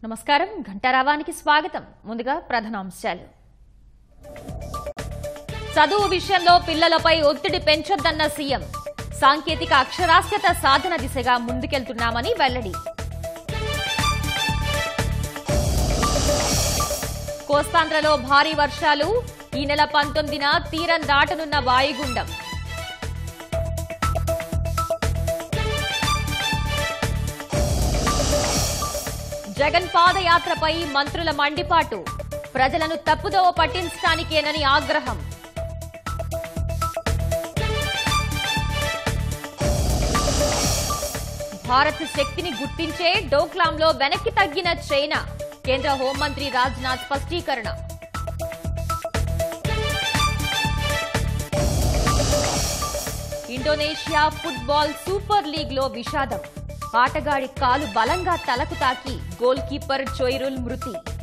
నమస్కారం ఘంటారావానికి స్వాగతం ముందుగా ప్రధానాంశాలు చదువు విషయంలో పిల్లలపై ఒత్తిడి పెంచొద్దన్న సీఎం సాంకేతిక అక్షరాస్యత సాధన దిశగా ముందుకెళ్తున్నామని వెల్లడి కోస్తాంధ్రలో భారీ వర్షాలు ఈ నెల పంతొమ్మిదిన తీరం దాటనున్న వాయుగుండం జగన్ పాదయాత్రపై మంత్రుల మండిపాటు ప్రజలను తప్పుదోవ పట్టించడానికేనని ఆగ్రహం భారత్ శక్తిని గుర్తించే డోక్లాంలో వెనక్కి తగ్గిన చైనా కేంద్ర హోంమంత్రి రాజ్నాథ్ స్పష్టీకరణ ఇండోనేషియా ఫుట్బాల్ సూపర్ లీగ్ లో విషాదం ఆటగాడి కాలు బలంగా తలకు తాకి గోల్ కీపర్ చొయిరుల్ మృతి